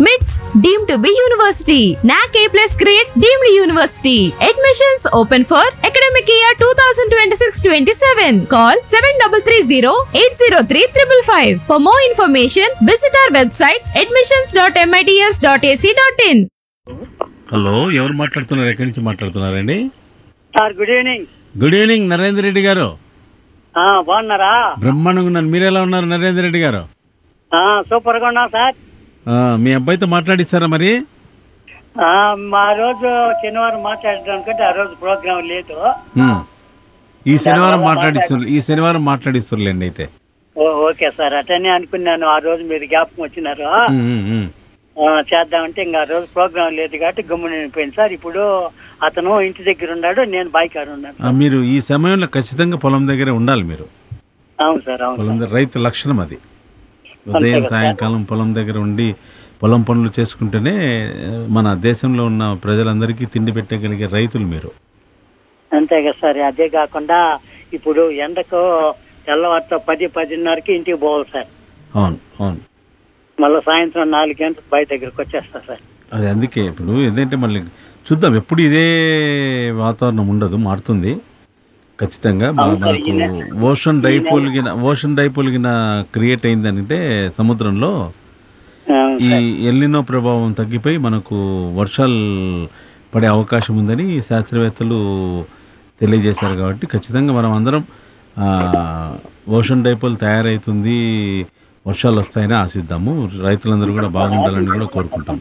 మిట్స్ deem to be university NAAC A plus grade deemed university admissions open for academic year two thousand twenty six twenty seven call seven double three zero eight zero three triple five for more information visit our website admissions dot MITS dot ac dot in hello ఎవరు మాట్లాడుతున్నారు ఎక్కడి నుంచి మాట్లాడుతున్నారండి sir good evening good evening Narender Reddy garu ఆ, బాగున్నారా బ్రహ్మాండంగా ఉన్నారు మీరు ఎలా ఉన్నారు నరేందర్ రెడ్డి గారు ఆ, సూపర్ గా ఉన్నా సార్ ఆ, మీ అబ్బాయితో మాట్లాడిస్తారా మరి ఆ, మా రోజు శనివారం మాట్లాడడం అనుకుంటే ఆ రోజు ప్రోగ్రామ్ లేదు ఉమ్. ఈ శనివారం మాట్లాడిస్తారు ఈ శనివారం మాట్లాడిస్తారులేండి అయితే ఓ, ఓకే సార్ అటనే అనుకున్నాను ఆ రోజు మీరు జ్ఞాపకం వచ్చినారు ఉమ్, ఉమ్, ఉమ్. ఆ, చేద్దామంటే ఇంకా ఆ రోజు ప్రోగ్రామ్ లేదు కాబట్టి గమ్మున అయిపోయింది సార్ ఇప్పుడు అతను ఇంటి దగ్గర ఉన్నాడు నేను బాయికారు ఉన్నాను ఆ, మీరు ఈ సమయంలో ఖచ్చితంగా పొలం దగ్గర ఉండాలి మీరు అవును సార్ అవును పొలం దగ్గర రైతు లక్షణం అది ఉదయం సాయంకాలం పొలం దగ్గర ఉండి పొలం పనులు చేసుకుంటేనే మన దేశంలో ఉన్న ప్రజలందరికీ తిండి పెట్టగలిగే రైతులు మీరు అంతే కదా సార్ అదే కాకుండా ఇప్పుడు ఎండకు తెల్లవారితో పది పదిన్నరకి ఇంటికి పోవాలి సార్ అవును అవును మళ్ళీ సాయంత్రం నాలుగు గంటలకు బయట దగ్గరకు వచ్చేస్తా సార్ అది అందుకే ఇప్పుడు ఏంటంటే మళ్ళీ చూద్దాం ఎప్పుడు ఇదే వాతావరణం ఉండదు మారుతుంది ఖచ్చితంగా మన- అవును సార్, మనకు ఈయన- ఓషన్ డైపోల్ గిన ఓషన్ డైపోల్ గిన క్రియేట్ అయిందంటే సముద్రంలో అవును ఈ సార్. ఎల్లినో ప్రభావం తగ్గిపోయి మనకు వర్షాలు పడే అవకాశం ఉందని శాస్త్రవేత్తలు తెలియజేశారు కాబట్టి ఖచ్చితంగా మనం అందరం ఆ, ఓషన్ డైపోల్ తయారవుతుంది వర్షాలు వస్తాయని ఆశిద్దాము రైతులందరూ కూడా బాగుండాలని కూడా కోరుకుంటాం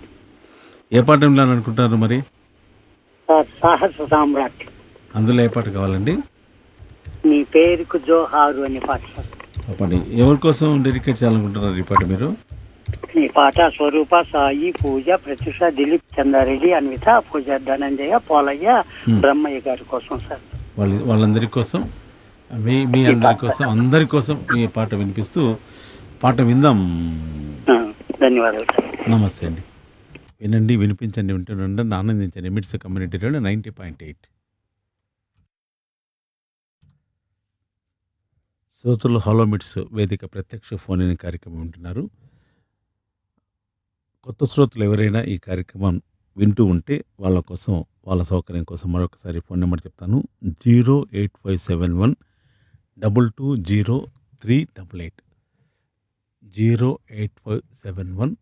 ఏ పాట వినాలనుకుంటారు మరి సార్ సాహస సామ్రాట్ అందులో ఏ పాట కావాలండి నీ పేరుకు జోహారు అనే పాట సార్ చెప్పండి ఎవరి కోసం డెడికేట్ చేయాలనుకుంటున్నారు ఈ పాట మీరు ఈ పాట స్వరూప సాయి పూజ ప్రత్యుష దిలీప్ చందారెడ్డి అన్విత పూజ ధనంజయ పోలయ్య Hmm. బ్రహ్మయ్య గారి కోసం సార్ వాళ్ళ వాళ్ళందరి కోసం మీ మీ అందరి కోసం అందరి కోసం ఈ పాట వినిపిస్తూ పాట విందాం ఆ, ధన్యవాదాలు సార్ నమస్తే అండి వినండి వినిపించండి వింటుండండి ఆనందించండి MITS community radio ninety point eight శ్రోతలు హలో మిట్స్ వేదిక ప్రత్యక్ష ఫోన్ ఇన్ కార్యక్రమం వింటున్నారు కొత్త శ్రోతలు ఎవరైనా ఈ కార్యక్రమం వింటూ ఉంటే వాళ్ళ కోసం వాళ్ళ సౌకర్యం కోసం మరొకసారి ఫోన్ నెంబర్ చెప్తాను zero eight five seven one double two zero three double eight zero eight five seven one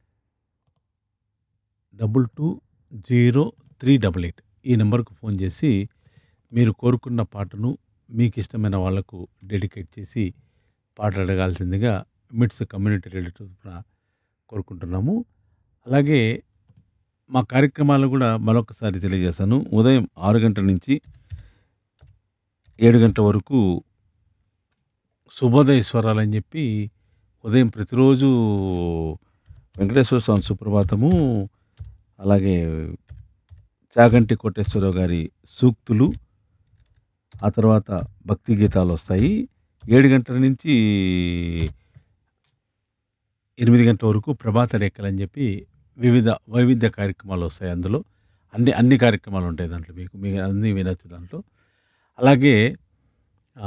double two zero three double eight ఈ నెంబర్కు ఫోన్ చేసి మీరు కోరుకున్న పాటను మీకు ఇష్టమైన వాళ్లకు డెడికేట్ చేసి పాట అడగాల్సిందిగా మిట్స్ కమ్యూనిటీ రేడియో తరఫున కోరుకుంటున్నాము అలాగే మా కార్యక్రమాలు కూడా మరొకసారి తెలియజేస్తాను ఉదయం ఆరు గంటల నుంచి ఏడు గంటల వరకు శుభోదయ స్వరాలు అని చెప్పి ఉదయం ప్రతిరోజు వెంకటేశ్వర స్వామి సుప్రభాతము అలాగే చాగంటి కోటేశ్వరరావు గారి సూక్తులు ఆ తర్వాత భక్తి గీతాలు వస్తాయి ఏడు గంటల నుంచి ఎనిమిది గంటల వరకు ప్రభాత రేఖలు అని చెప్పి వివిధ వైవిధ్య కార్యక్రమాలు వస్తాయి అందులో అన్ని అన్ని కార్యక్రమాలు ఉంటాయి దాంట్లో మీకు మీకు అన్నీ వినొచ్చు దాంట్లో అలాగే ఆ,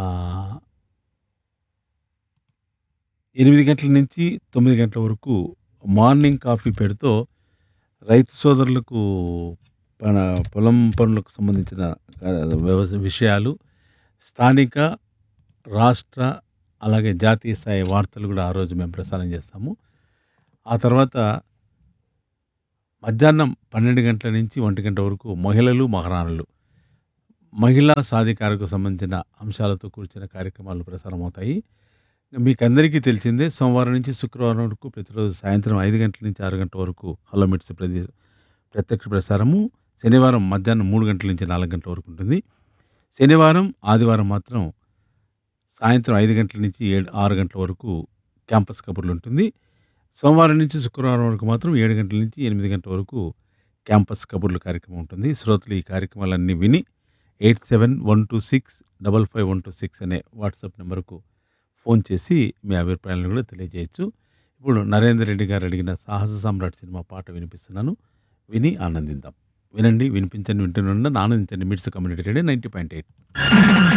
ఎనిమిది గంటల నుంచి తొమ్మిది గంటల వరకు మార్నింగ్ కాఫీ పెడుతూ రైతు సోదరులకు మన పొలం పనులకు సంబంధించిన వ్యవసాయ విషయాలు స్థానిక రాష్ట్ర అలాగే జాతీయ స్థాయి వార్తలు కూడా ఆ రోజు మేము ప్రసారం చేస్తాము ఆ తర్వాత మధ్యాహ్నం పన్నెండు గంటల నుంచి ఒంటి గంట వరకు మహిళలు మహారాణులు మహిళా సాధికారకు సంబంధించిన అంశాలతో కూర్చున్న కార్యక్రమాలు ప్రసారం అవుతాయి మీకు అందరికీ తెలిసిందే సోమవారం నుంచి శుక్రవారం వరకు ప్రతిరోజు సాయంత్రం ఐదు గంటల నుంచి ఆరు గంటల వరకు హలో మిట్స్ ప్రతి ప్రత్యక్ష ప్రసారము శనివారం మధ్యాహ్నం మూడు గంటల నుంచి నాలుగు గంటల వరకు ఉంటుంది శనివారం ఆదివారం మాత్రం సాయంత్రం ఐదు గంటల నుంచి ఏడు ఆరు గంటల వరకు క్యాంపస్ కబుర్లు ఉంటుంది సోమవారం నుంచి శుక్రవారం వరకు మాత్రం ఏడు గంటల నుంచి ఎనిమిది గంటల వరకు క్యాంపస్ కబుర్లు కార్యక్రమం ఉంటుంది శ్రోతలు ఈ కార్యక్రమాలన్నీ విని eight seven one two six double five one two six అనే వాట్సాప్ నెంబర్కు ఫోన్ చేసి మీ అభిప్రాయాలను కూడా తెలియజేయచ్చు ఇప్పుడు నరేందర్ రెడ్డి గారు అడిగిన సాహస సామ్రాట్ సినిమా పాట వినిపిస్తున్నాను విని ఆనందిద్దాం వినండి వినిపించండి వింటున్న ఆనందించండి MITS community radio ninety point eight